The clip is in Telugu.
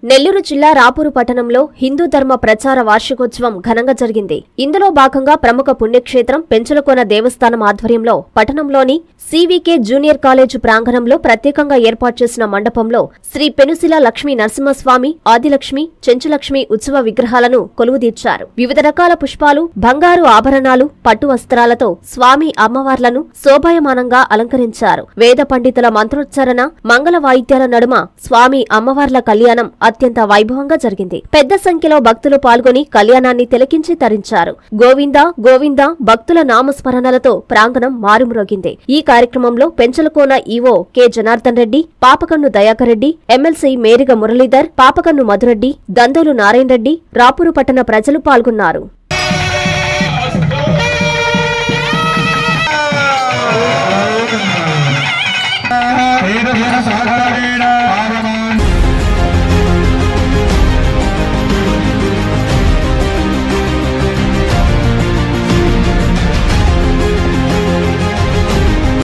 నెల్లూరు జిల్లా రాపూరు పట్టణంలో హిందూ ధర్మ ప్రచార వార్షికోత్సవం ఘనంగా జరిగింది ఇందులో భాగంగా ప్రముఖ పుణ్యక్షేత్రం పెంచులకోన దేవస్థానం ఆధ్వర్యంలో పట్టణంలోని సివికే జూనియర్ కాలేజు ప్రాంగణంలో ప్రత్యేకంగా ఏర్పాటు చేసిన మండపంలో శ్రీ పెనుసిల లక్ష్మీ నరసింహస్వామి ఆదిలక్ష్మి చెంచులక్ష్మి ఉత్సవ విగ్రహాలను కొలువుదీర్చారు వివిధ రకాల పుష్పాలు బంగారు ఆభరణాలు పట్టు వస్త్రాలతో స్వామి అమ్మవార్లను శోభాయమానంగా అలంకరించారు వేద పండితుల మంత్రోచ్చారణ మంగళ వాయిద్యాల నడుమ స్వామి అమ్మవార్ల కళ్యాణం అత్యంత వైభవంగా జరిగింది పెద్ద సంఖ్యలో భక్తులు పాల్గొని కళ్యాణాన్ని తిలకించి తరించారు గోవింద గోవింద భక్తుల నామస్మరణలతో ప్రాంగణం మారుమ్రోగింది ఈ కార్యక్రమంలో Penchalakona EO K Janardhan Reddy Papakannu Dayakar Reddy MLC Meriga Muralidhar Papakannu Madhureddy Dandolu Narayana Reddy Rapuru పట్టణ ప్రజలు పాల్గొన్నారు